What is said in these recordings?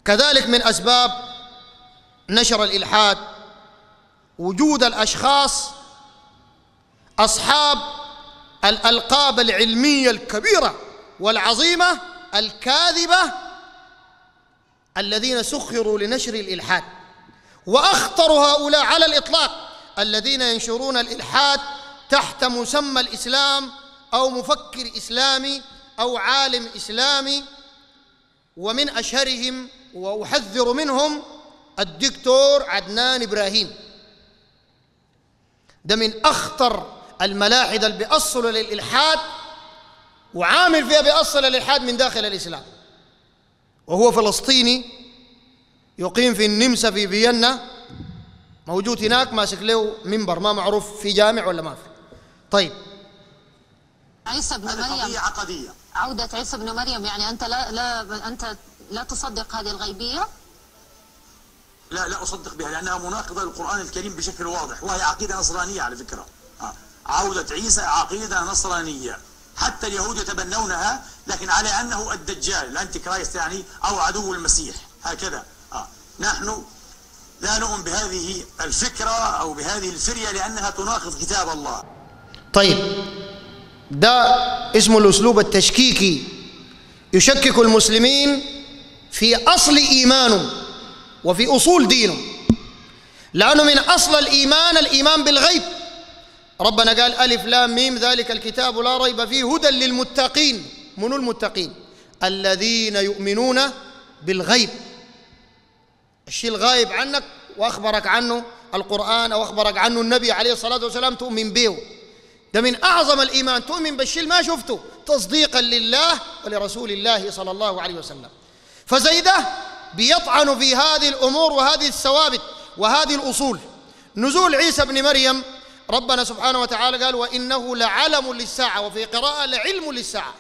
كذلك من اسباب نشر الالحاد وجود الاشخاص اصحاب الالقاب العلميه الكبيره والعظيمه الكاذبه الذين سخروا لنشر الالحاد واخطر هؤلاء على الاطلاق الذين ينشرون الالحاد تحت مسمى الاسلام او مفكر اسلامي او عالم اسلامي ومن اشهرهم واحذر منهم الدكتور عدنان ابراهيم ده من اخطر الملاحده اللي بيأصلوا للالحاد وعامل فيها بيأصل الالحاد من داخل الاسلام وهو فلسطيني يقيم في النمسا في فيينا موجود هناك ماسك له منبر ما معروف في جامع ولا ما في طيب عيسى بن مريم قضية عقدية عودة عيسى بن مريم يعني أنت لا لا أنت لا تصدق هذه الغيبية لا لا أصدق بها لأنها مناقضة للقرآن الكريم بشكل واضح وهي عقيدة نصرانية على فكرة آه. عودة عيسى عقيدة نصرانية حتى اليهود يتبنونها لكن على أنه الدجال الأنتي كرايست يعني أو عدو المسيح هكذا آه. نحن لا نؤمن بهذه الفكرة أو بهذه الفرية لأنها تناقض كتاب الله طيب ده اسمه الاسلوب التشكيكي يشكك المسلمين في اصل ايمانهم وفي اصول دينهم لانه من اصل الايمان الايمان بالغيب ربنا قال الف لام ميم ذلك الكتاب لا ريب فيه هدى للمتقين من المتقين الذين يؤمنون بالغيب الشيء الغايب عنك واخبرك عنه القران او اخبرك عنه النبي عليه الصلاه والسلام تؤمن به ده من اعظم الايمان تؤمن بالشيء ما شفته تصديقا لله ولرسول الله صلى الله عليه وسلم فزي ده بيطعن في هذه الامور وهذه الثوابت وهذه الاصول نزول عيسى بن مريم ربنا سبحانه وتعالى قال وانه لعلم للساعه وفي قراءه لعلم للساعه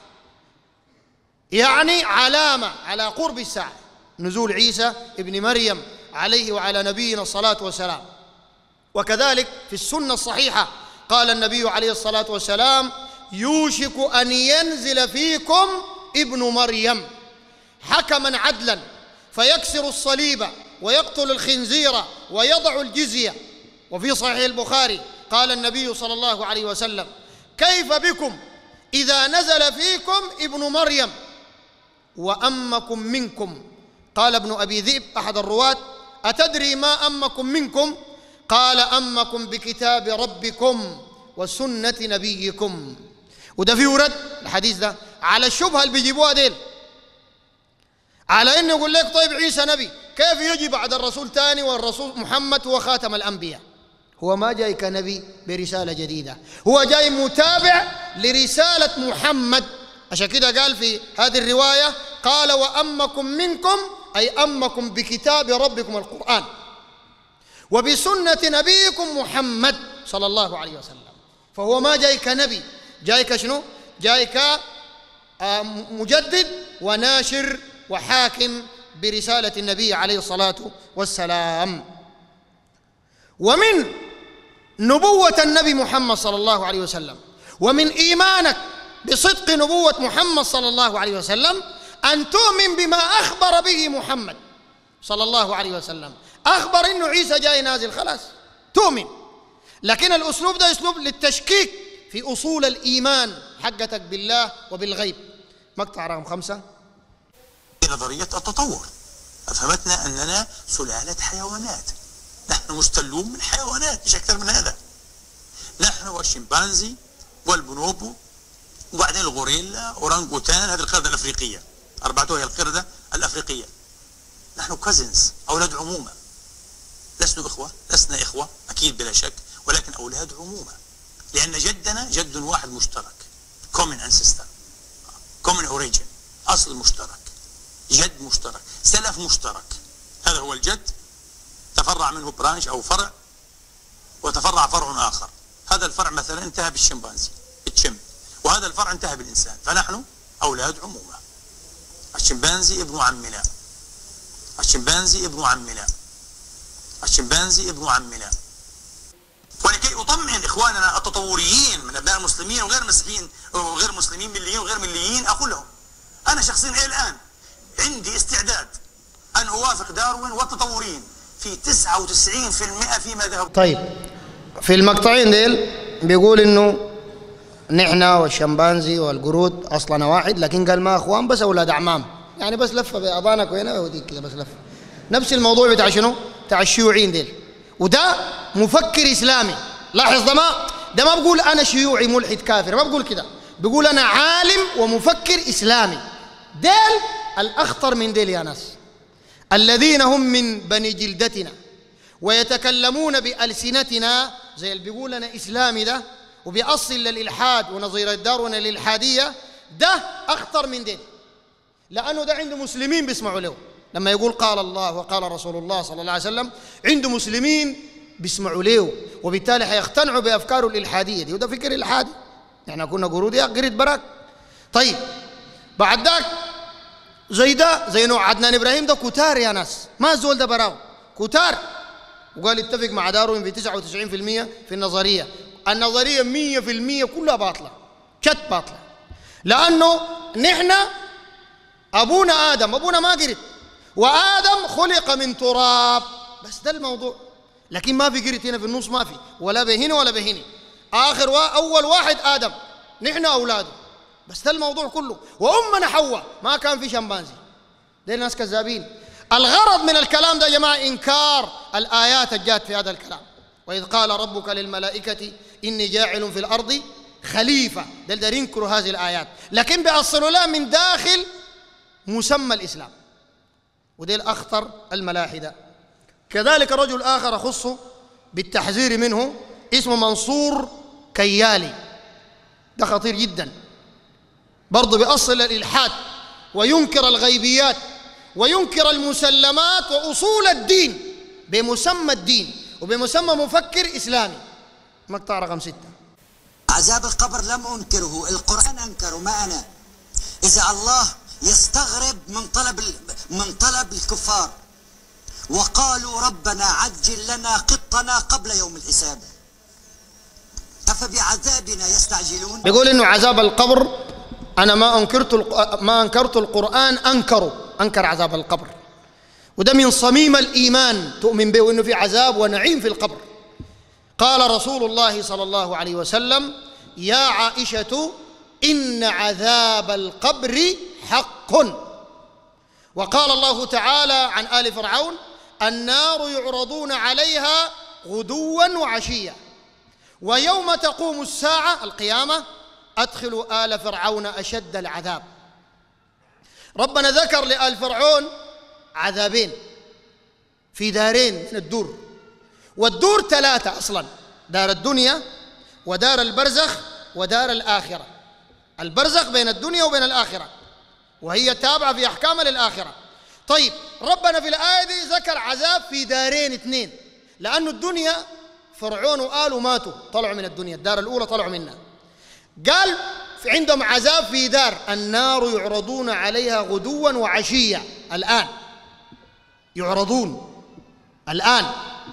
يعني علامه على قرب الساعه نزول عيسى ابن مريم عليه وعلى نبينا الصلاه والسلام وكذلك في السنه الصحيحه قال النبي عليه الصلاه والسلام يوشك ان ينزل فيكم ابن مريم حكما عدلا فيكسر الصليب ويقتل الخنزير ويضع الجزيه وفي صحيح البخاري قال النبي صلى الله عليه وسلم كيف بكم اذا نزل فيكم ابن مريم وامكم منكم قال ابن ابي ذئب احد الرواه اتدري ما امكم منكم قال امكم بكتاب ربكم وسنه نبيكم وده فيه رد الحديث ده على الشبهه اللي بيجيبوها ديل على انه يقول لك طيب عيسى نبي كيف يجي بعد الرسول ثاني والرسول محمد هو خاتم الانبياء هو ما جاي كنبي برساله جديده هو جاي متابع لرساله محمد عشان كده قال في هذه الروايه قال وامكم منكم اي امكم بكتاب ربكم القران وبسنه نبيكم محمد صلى الله عليه وسلم فهو ما جاي كنبي جاي كشنو جاي كمجدد وناشر وحاكم برساله النبي عليه الصلاه والسلام ومن نبوه النبي محمد صلى الله عليه وسلم ومن ايمانك بصدق نبوه محمد صلى الله عليه وسلم ان تؤمن بما اخبر به محمد صلى الله عليه وسلم اخبر انه عيسى جاي نازل خلاص تؤمن لكن الاسلوب ده اسلوب للتشكيك في اصول الايمان حقتك بالله وبالغيب مقطع رقم خمسه نظرية التطور أفهمتنا أننا سلالة حيوانات نحن مستلون من حيوانات مش أكثر من هذا نحن والشمبانزي والبونوبو وبعدين الغوريلا أورانغوتان هذه القردة الأفريقية أربعته هي القردة الأفريقية نحن كازنز أولاد عمومة لسنا إخوة لسنا إخوة أكيد بلا شك ولكن أولاد عمومة لأن جدنا جد واحد مشترك common ancestor common origin أصل مشترك جد مشترك سلف مشترك هذا هو الجد تفرع منه برانش أو فرع وتفرع فرع آخر هذا الفرع مثلا انتهى بالشمبانزي الشم وهذا الفرع انتهى بالإنسان فنحن أولاد عمومة الشمبانزي ابن عمنا الشمبانزي ابن عمنا الشمبانزي ابن عمنا ولكي أطمئن إخواننا التطوريين من أبناء المسلمين وغير مسلمين وغير مسلمين مليين وغير مليين أقول لهم أنا شخصيا إلى الآن عندي استعداد أن يوافق داروين والتطوريين في 99% فيما ذهب طيب في المقطعين ديل بيقول انه نحن والشمبانزي والقرود اصلنا واحد لكن قال ما اخوان بس اولاد اعمام يعني بس لفه باذانك وهنا وديك كده بس لفه نفس الموضوع بتاع شنو؟ بتاع الشيوعيين ديل وده مفكر اسلامي لاحظ ده ما ده ما بقول انا شيوعي ملحد كافر ما بقول كده بقول انا عالم ومفكر اسلامي ديل الاخطر من ديل يا ناس الذين هم من بني جلدتنا ويتكلمون بألسنتنا زي اللي بيقول أنا إسلامي ده وبيأصل للإلحاد ونظير الدارون الإلحادية ده أخطر من دين لأنه ده عنده مسلمين بيسمعوا له لما يقول قال الله وقال رسول الله صلى الله عليه وسلم عنده مسلمين بيسمعوا له وبالتالي حيقتنعوا بأفكاره الإلحادية دي وده فكر إلحادي احنا كنا قرود يا قريت براك طيب بعد ذاك زي ده زي نوع عدنان ابراهيم ده كتار يا ناس ما الزول ده براو كتار وقال اتفق مع داروين في 99% في النظريه النظريه 100% كلها باطله شت باطله لانه نحن ابونا ادم ابونا ما قرد وادم خلق من تراب بس ده الموضوع لكن ما في قرد هنا في النص ما في ولا بهنا ولا بهنا اخر وا اول واحد ادم نحن اولاده بس ده الموضوع كله وامنا حواء ما كان في شمبانزي دي ناس كذابين الغرض من الكلام ده يا جماعه انكار الايات الجات في هذا الكلام واذ قال ربك للملائكه اني جاعل في الارض خليفه ده اللي ينكروا هذه الايات لكن بيأصلوا لها من داخل مسمى الاسلام ودي الاخطر الملاحده كذلك رجل اخر اخصه بالتحذير منه اسمه منصور كيالي ده خطير جدا برضه بيأصل الإلحاد وينكر الغيبيات وينكر المسلمات وأصول الدين بمسمى الدين وبمسمى مفكر إسلامي مقطع رقم ستة عذاب القبر لم أنكره القرآن أنكره ما أنا إذا الله يستغرب من طلب من طلب الكفار وقالوا ربنا عجل لنا قطنا قبل يوم الحساب أفبعذابنا يستعجلون بيقول إنه عذاب القبر أنا ما أنكرت ما أنكرت القرآن أنكروا أنكر عذاب القبر وده من صميم الإيمان تؤمن به وإنه في عذاب ونعيم في القبر قال رسول الله صلى الله عليه وسلم يا عائشة إن عذاب القبر حق وقال الله تعالى عن آل فرعون النار يعرضون عليها غدوا وعشيا ويوم تقوم الساعة القيامة أدخلوا آل فرعون أشد العذاب ربنا ذكر لآل فرعون عذابين في دارين من الدور والدور ثلاثة أصلا دار الدنيا ودار البرزخ ودار الآخرة البرزخ بين الدنيا وبين الآخرة وهي تابعة في أحكامها للآخرة طيب ربنا في الآية دي ذكر عذاب في دارين اثنين لأنه الدنيا فرعون وآله ماتوا طلعوا من الدنيا الدار الأولى طلعوا منها قال في عندهم عذاب في دار النار يعرضون عليها غدوا وعشيا الآن يعرضون الآن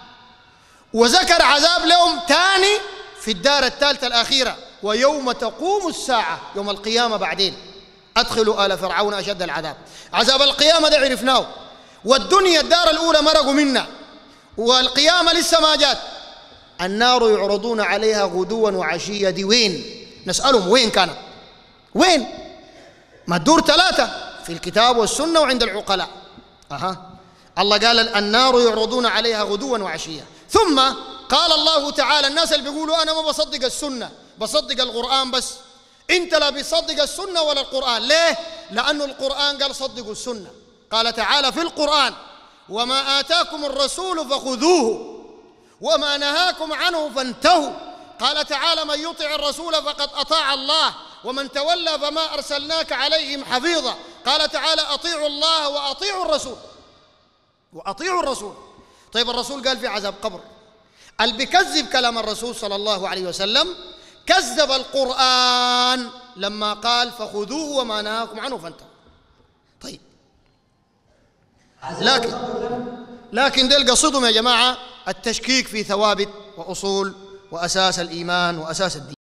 وذكر عذاب لهم ثاني في الدار الثالثة الأخيرة ويوم تقوم الساعة يوم القيامة بعدين أدخلوا آل فرعون أشد العذاب عذاب القيامة ده عرفناه والدنيا الدار الأولى مرقوا منا والقيامة لسه ما جات النار يعرضون عليها غدوا وعشيا دي وين نسألهم وين كانت وين ما الدور ثلاثة في الكتاب والسنة وعند العقلاء أها الله قال النار يعرضون عليها غدوا وعشيا ثم قال الله تعالى الناس اللي بيقولوا أنا ما بصدق السنة بصدق القرآن بس انت لا بتصدق السنة ولا القرآن ليه؟ لأنه القرآن قال صدقوا السنة قال تعالى في القرآن وما آتاكم الرسول فخذوه وما نهاكم عنه فانتهوا قال تعالى من يطع الرسول فقد أطاع الله ومن تولى فما أرسلناك عليهم حفيظا قال تعالى أطيعوا الله وأطيعوا الرسول وأطيعوا الرسول طيب الرسول قال في عذاب قبر اللي بيكذب كلام الرسول صلى الله عليه وسلم كذب القرآن لما قال فخذوه وما نهاكم عنه فانتهوا طيب لكن لكن ديل قصدهم يا جماعة التشكيك في ثوابت وأصول وأساس الإيمان وأساس الدين